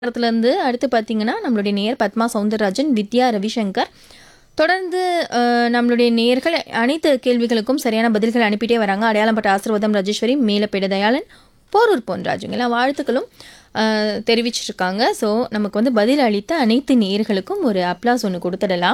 இருந்து அடுத்து பார்த்தீங்கன்னா நம்மளுடைய நேயர் பத்மா சவுந்தரராஜன் வித்யா ரவிசங்கர் தொடர்ந்து அஹ், நம்மளுடைய நேயர்கள் அனைத்து கேள்விகளுக்கும் சரியான பதில்கள் அனுப்பிட்டே வராங்க அடையாளம்பட்ட ஆசீர்வாதம் ராஜேஸ்வரி மேலப்பேட தயாளன் போரூர் பொன்ராஜுங்க எல்லாம் வாழ்த்துக்களும் அஹ், தெரிவிச்சிருக்காங்க ஸோ நமக்கு வந்து பதில் அளித்த அனைத்து நேயர்களுக்கும் ஒரு அப்ளாஸ் ஒன்று கொடுத்துடலாம்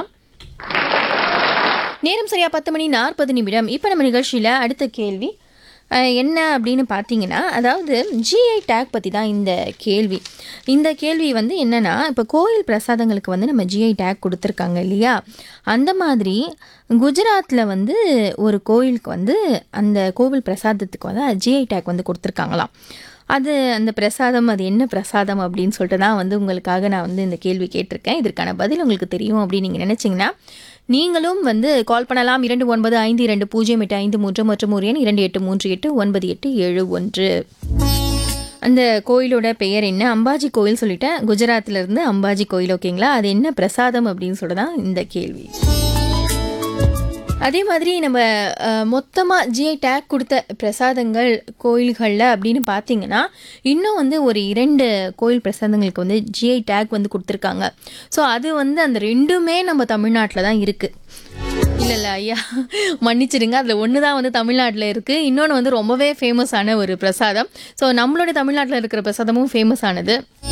நேரம் சரியா பத்து மணி நாற்பது நிமிடம் இப்போ நம்ம நிகழ்ச்சியில் அடுத்த கேள்வி அஹ், என்ன அப்படின்னு பார்த்தீங்கன்னா அதாவது ஜிஐ டேக் பற்றி தான் இந்த கேள்வி இந்த கேள்வி வந்து என்னன்னா இப்போ கோயில் பிரசாதங்களுக்கு வந்து நம்ம ஜிஐ டேக் கொடுத்துருக்காங்க இல்லையா அந்த மாதிரி குஜராத்தில் வந்து ஒரு கோயிலுக்கு வந்து அந்த கோவில் பிரசாதத்துக்கு வந்து ஜிஐ டேக் வந்து கொடுத்துருக்காங்களாம் அது அந்த பிரசாதம் அது என்ன பிரசாதம் அப்படின்னு சொல்லிட்டு தான் வந்து உங்களுக்காக நான் வந்து இந்த கேள்வி கேட்டிருக்கேன் இதற்கான பதில் உங்களுக்கு தெரியும் அப்படின்னு நீங்கள் நினச்சிங்கன்னா நீங்களும் வந்து கால் பண்ணலாம் இரண்டு ஒன்பது ஐந்து இரண்டு பூஜ்ஜியம் எட்டு ஐந்து மூன்று மற்றும் ஒரு எண் இரண்டு எட்டு மூன்று எட்டு ஒன்பது எட்டு ஏழு ஒன்று அந்த கோயிலோட பெயர் என்ன அம்பாஜி கோயில் சொல்லிட்டேன் குஜராத்ல இருந்து அம்பாஜி கோயில் ஓகேங்களா அது என்ன பிரசாதம் அப்படின்னு சொல்லிட்டு தான் இந்த கேள்வி அதே மாதிரி நம்ம மொத்தமாக ஜிஐ டேக் கொடுத்த பிரசாதங்கள் கோயில்களில் அப்படின்னு பார்த்தீங்கன்னா இன்னும் வந்து ஒரு இரண்டு கோயில் பிரசாதங்களுக்கு வந்து ஜிஐ டேக் வந்து கொடுத்துருக்காங்க ஸோ அது வந்து அந்த ரெண்டுமே நம்ம தமிழ்நாட்டில் தான் இருக்குது இல்லை இல்லை ஐயா மன்னிச்சிடுங்க அதில் ஒன்று தான் வந்து தமிழ்நாட்டில் இருக்குது இன்னொன்று வந்து ரொம்பவே ஃபேமஸான ஒரு பிரசாதம் ஸோ நம்மளோட தமிழ்நாட்டில் இருக்கிற பிரசாதமும் ஃபேமஸ் ஆனது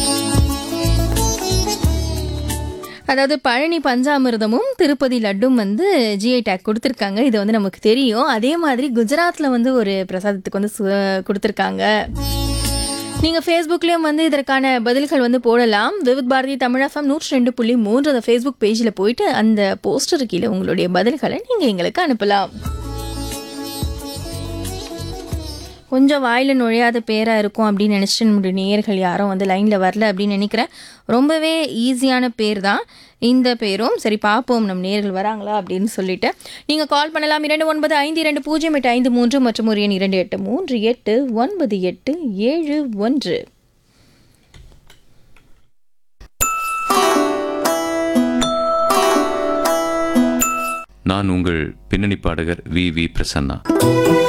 அதாவது பழனி பஞ்சாமிர்தமும் திருப்பதி லட்டும் வந்து ஜிஐ டேக் கொடுத்துருக்காங்க இது வந்து நமக்கு தெரியும் அதே மாதிரி குஜராத்தில் வந்து ஒரு பிரசாதத்துக்கு வந்து சு- கொடுத்துருக்காங்க நீங்கள் ஃபேஸ்புக்லேயும் வந்து இதற்கான பதில்கள் வந்து போடலாம் விவித் பாரதி தமிழகம் நூற்றி ரெண்டு புள்ளி மூன்று அந்த ஃபேஸ்புக் பேஜில் போயிட்டு அந்த போஸ்டர் கீழே உங்களுடைய பதில்களை நீங்கள் எங்களுக்கு அனுப்பலாம் கொஞ்சம் வாயில் நுழையாத பேராக இருக்கும் அப்படின்னு நினச்சிட்டு நம்முடைய நேயர்கள் யாரும் வந்து லைனில் வரல அப்படின்னு நினைக்கிறேன் ரொம்பவே ஈஸியான பேர் தான் இந்த பேரும் சரி பார்ப்போம் நம் நேயர்கள் வராங்களா அப்படின்னு சொல்லிட்டு நீங்கள் கால் பண்ணலாம் இரண்டு ஒன்பது ஐந்து இரண்டு பூஜ்ஜியம் எட்டு ஐந்து மூன்று மற்றும் ஒரு எண் இரண்டு எட்டு மூன்று எட்டு ஒன்பது எட்டு ஏழு ஒன்று நான் உங்கள் பின்னணி பாடகர் வி வி பிரசன்னா